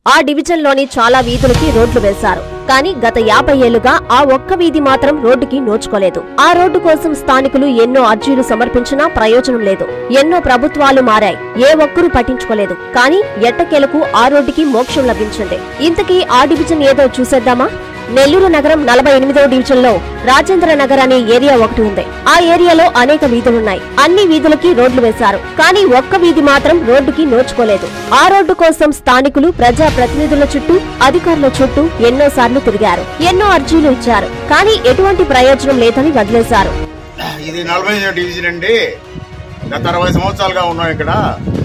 ఆ డివిజన్లోని చాలా వీధులకి రోడ్లు వేశారు కానీ గత యాభై ఏళ్లుగా ఆ ఒక్క వీధి మాత్రం రోడ్డుకి నోచుకోలేదు ఆ రోడ్డు కోసం స్థానికులు ఎన్నో అర్జీలు సమర్పించినా ప్రయోజనం లేదు ఎన్నో ప్రభుత్వాలు మారాయి ఏ ఒక్కరూ పట్టించుకోలేదు కానీ ఎట్టకేలకు ఆ రోడ్డుకి మోక్షం లభించింది ఇంతకీ ఆ డివిజన్ ఏదో చూసేద్దామా నెల్లూరు నగరం నలభై ఎనిమిదవ డివిజన్ లో రాజేంద్ర నగర్ అనే ఏరియా ఒకటి ఉంది ఆ ఏరియాలో అనేక వీధులున్నాయి అన్ని వీధులకి రోడ్లు వేశారు కానీ ఒక్క వీధి మాత్రం రోడ్డుకి నోచుకోలేదు ఆ రోడ్డు కోసం స్థానికులు ప్రజా ప్రతినిధుల చుట్టూ అధికారుల చుట్టూ ఎన్నో సార్లు తిరిగారు ఎన్నో అర్జీలు ఇచ్చారు కానీ ఎటువంటి ప్రయోజనం లేదని వదిలేశారు ఇది నలభై ఐదో డివిజన్ అండి గత అరవై సంవత్సరాలుగా ఉన్నాం ఇక్కడ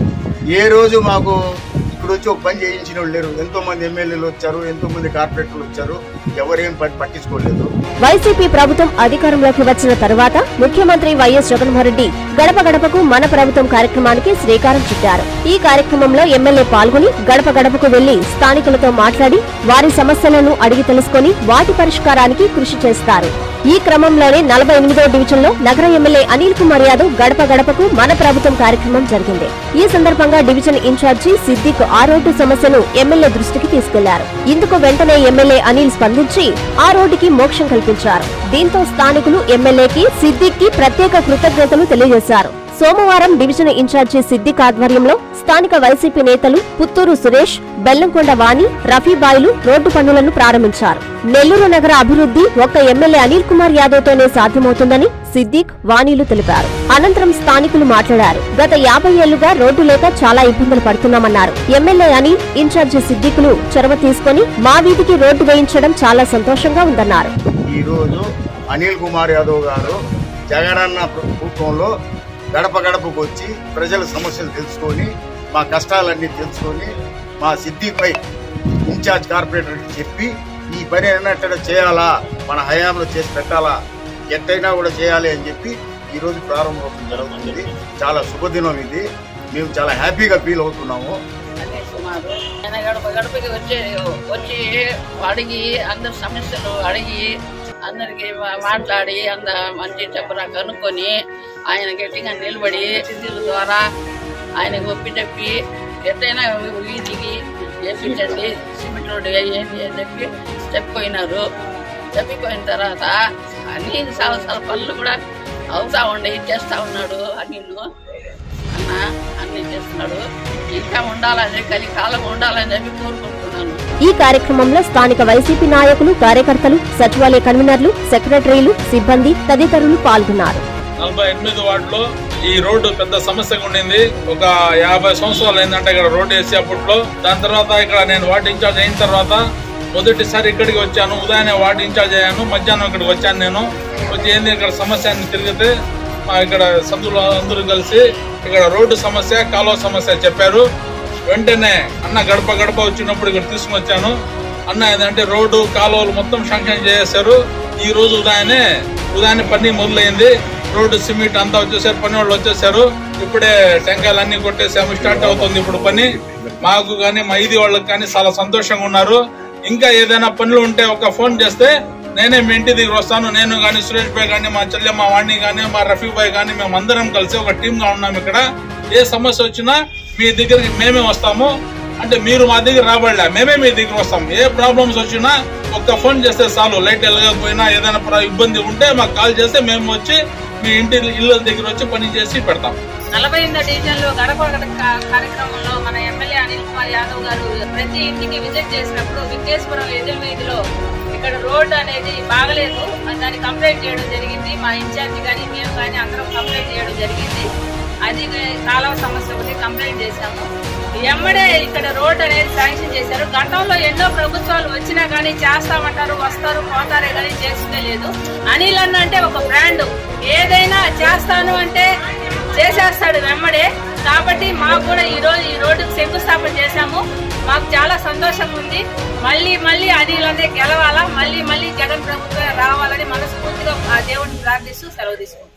ఏ రోజు మాకు ఇక్కడ వచ్చి ఒక పని చేయించిన వాళ్ళు లేరు ఎంతో మంది ఎమ్మెల్యేలు వచ్చారు ఎంతో మంది కార్పొరేటర్లు వచ్చారు ఎవరేం పట్- పట్టించుకోలేదు వైసీపీ ప్రభుత్వం అధికారంలోకి వచ్చిన తరువాత ముఖ్యమంత్రి వైఎస్ జగన్మోహన్ రెడ్డి గడప గడపకు మన ప్రభుత్వం కార్యక్రమానికి శ్రీకారం చుట్టారు ఈ కార్యక్రమంలో ఎమ్మెల్యే పాల్గొని గడప గడపకు వెళ్లి స్థానికులతో మాట్లాడి వారి సమస్యలను అడిగి తెలుసుకొని వాటి పరిష్కారానికి కృషి చేస్తారు ఈ క్రమంలోనే నలభై ఎనిమిదో డివిజన్ లో నగర ఎమ్మెల్యే అనిల్ కుమార్ యాదవ్ గడప గడపకు మన ప్రభుత్వం కార్యక్రమం జరిగింది ఈ సందర్భంగా డివిజన్ ఇన్ఛార్జి సిద్దిక్ ఆ రోడ్డు సమస్యను ఎమ్మెల్యే దృష్టికి తీసుకెళ్లారు ఇందుకు వెంటనే ఎమ్మెల్యే అనిల్ స్పందించి ఆ రోడ్డుకి మోక్షం కల్పించారు దీంతో స్థానికులు ఎమ్మెల్యేకి సిద్దిక్ కి ప్రత్యేక కృతజ్ఞతలు తెలియజేశారు సోమవారం డివిజన్ ఇన్ఛార్జి సిద్దిక్ ఆధ్వర్యంలో స్థానిక వైసీపీ నేతలు పుత్తూరు సురేష్ బెల్లంకొండ వాణి రఫీబాయిలు రోడ్డు పనులను ప్రారంభించారు నెల్లూరు నగర అభివృద్ధి ఒక్క ఎమ్మెల్యే అనిల్ కుమార్ యాదవ్ తోనే సాధ్యమవుతుందని సిద్దిక్ వాణిలు తెలిపారు అనంతరం స్థానికులు మాట్లాడారు గత యాభై ఏళ్లుగా రోడ్డు లేక చాలా ఇబ్బందులు పడుతున్నామన్నారు ఎమ్మెల్యే అనిల్ ఇన్ఛార్జి సిద్దికులు చొరవ తీసుకొని మా వీధికి రోడ్డు వేయించడం చాలా సంతోషంగా ఉందన్నారు ఈ రోజు అనిల్ కుమార్ యాదవ్ గారు జగనన్న ప్రభుత్వంలో గడప గడపకు వచ్చి ప్రజల సమస్యలు తెలుసుకొని మా కష్టాలన్నీ తెలుసుకొని మా సిద్ధిపై ఇన్ఛార్జ్ కార్పొరేటర్కి చెప్పి ఈ పని అన్నట్టు చేయాలా మన హయాంలో చేసి పెట్టాలా ఎట్టయినా కూడా చేయాలి అని చెప్పి ఈ రోజు ప్రారంభం జరుగుతుంది చాలా శుభదినం ఇది మేము చాలా హ్యాపీగా ఫీల్ అవుతున్నాము అనే సుమారు ఆయన గడప గడపకి వచ్చి వచ్చి అడిగి అందరి సమస్యలు అడిగి అందరికి మా- మాట్లాడి అంద మంచి చెప్పరా కనుక్కొని ఆయన గట్టిగా నిలబడి సిద్ధుల ద్వారా ఆయనకు ఒప్పి చెప్పి ఎట్టయినా వీధికి చేపించండి సిమెంట్ రోడ్డు వేయండి అని చెప్పి చెప్పిపోయినారు చెప్పిపోయిన తర్వాత అన్ని సంవత్సరాల పనులు కూడా అవుతా ఉండే చేస్తా ఉన్నాడు అన్నిళ్ళు అన్న అన్ని చేస్తున్నాడు ఇంకా ఉండాలని కలికాలం ఉండాలని చెప్పి కోరుకుంటున్నాను ఈ కార్యక్రమంలో స్థానిక వైసీపీ నాయకులు కార్యకర్తలు సచివాలయ కన్వీనర్లు సెక్రటరీలు సిబ్బంది తదితరులు పాల్గొన్నారు నలభై ఎనిమిది వార్డులో ఈ రోడ్డు పెద్ద సమస్యగా ఉండింది ఒక యాభై సంవత్సరాలు అయిందంటే ఇక్కడ రోడ్డు వేసి అప్పట్లో దాని తర్వాత ఇక్కడ నేను వార్డు ఇన్ఛార్జ్ అయిన తర్వాత మొదటిసారి ఇక్కడికి వచ్చాను ఉదయాన్నే వార్డు ఇన్ఛార్జ్ అయ్యాను మధ్యాహ్నం ఇక్కడికి వచ్చాను నేను వచ్చి ఏంది ఇక్కడ సమస్య అని తిరిగితే మా ఇక్కడ సభ్యులు అందరూ కలిసి ఇక్కడ రోడ్డు సమస్య కాలువ సమస్య చెప్పారు వెంటనే అన్న గడప గడప వచ్చినప్పుడు ఇక్కడ తీసుకుని వచ్చాను అన్న ఏదంటే రోడ్డు కాలువలు మొత్తం శాంక్షన్ చేశారు ఈ రోజు ఉదయాన్నే ఉదయాన్నే పని మొదలైంది రోడ్డు సిమెంట్ అంతా వచ్చేసారు పని వాళ్ళు వచ్చేసారు ఇప్పుడే టెంకాయలు అన్ని కొట్టేసాము స్టార్ట్ అవుతుంది ఇప్పుడు పని మాకు కానీ మా ఇది వాళ్ళకి కానీ చాలా సంతోషంగా ఉన్నారు ఇంకా ఏదైనా పనులు ఉంటే ఒక ఫోన్ చేస్తే నేనే మీ ఇంటి దగ్గర వస్తాను నేను కానీ సురేష్ భాయ్ కానీ మా చెల్లెమ్మ వాణి కానీ మా రఫీ భాయ్ కానీ మేము అందరం కలిసి ఒక టీమ్ గా ఉన్నాం ఇక్కడ ఏ సమస్య వచ్చినా మీ దగ్గరికి మేమే వస్తాము అంటే మీరు మా దగ్గర రాబడలే మేమే మీ దగ్గర వస్తాం ఏ ప్రాబ్లమ్స్ వచ్చినా ఒక్క ఫోన్ చేస్తే చాలు లైట్ వెళ్ళకపోయినా ఏదైనా ప్ర- ఇబ్బంది ఉంటే మాకు కాల్ చేస్తే మేము వచ్చి మీ ఇంటి ఇళ్ళ దగ్గర వచ్చి పని చేసి పెడతాం నలభై ఎనిమిదో డివిజన్ లో గడప గడప కా- కార్యక్రమంలో మన ఎమ్మెల్యే అనిల్ కుమార్ యాదవ్ గారు ప్రతి ఇంటికి విజిట్ చేసినప్పుడు విఘ్నేశ్వరం ఎదురు వీధిలో ఇక్కడ రోడ్ అనేది బాగలేదు దాన్ని కంప్లైంట్ చేయడం జరిగింది మా ఇన్ఛార్జి కానీ మేము కానీ అందరం కంప్లైంట్ చేయడం జరిగింది అది కాలువ సమస్య ఒకటి కంప్లైంట్ చేశాము ఎమ్మడే ఇక్కడ రోడ్ అనేది శాంక్షన్ చేశారు గతంలో ఎన్నో ప్రభుత్వాలు వచ్చినా కానీ చేస్తామంటారు వస్తారు పోతారే కానీ చేస్తుందే లేదు అనిల్ అన్న అంటే ఒక బ్రాండ్ ఏదైనా చేస్తాను అంటే చేసేస్తాడు వెమ్మడే కాబట్టి మాకు కూడా ఈ రోజు ఈ రోడ్డుకు శంకుస్థాపన చేశాము మాకు చాలా సంతోషంగా ఉంది మళ్ళీ మళ్ళీ అనిలనే గెలవాలా మళ్ళీ మళ్ళీ జగన్ ప్రభుత్వం రావాలని మనస్ఫూర్తిగా ఆ దేవుడిని ప్రార్థిస్తూ సెలవు తీసుకుంటాం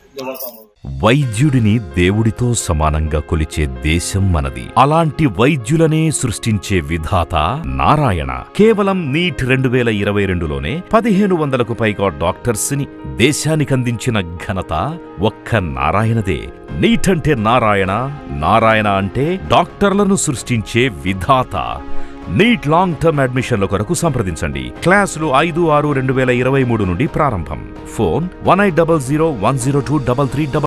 వైద్యుడిని దేవుడితో సమానంగా కొలిచే దేశం మనది అలాంటి వైద్యులనే సృష్టించే విధాత నారాయణ కేవలం నీట్ రెండు వేల ఇరవై రెండులోనే పదిహేను వందలకు పైగా డాక్టర్స్ ని దేశానికందించిన ఘనత ఒక్క నారాయణదే నీట్ అంటే నారాయణ నారాయణ అంటే డాక్టర్లను సృష్టించే విధాత నీట్ లాంగ్ టర్మ్ అడ్మిషన్ల కొరకు సంప్రదించండి క్లాసులు ఐదు ఆరు రెండు వేల ఇరవై మూడు నుండి ప్రారంభం phone one eight double zero one zero two double three double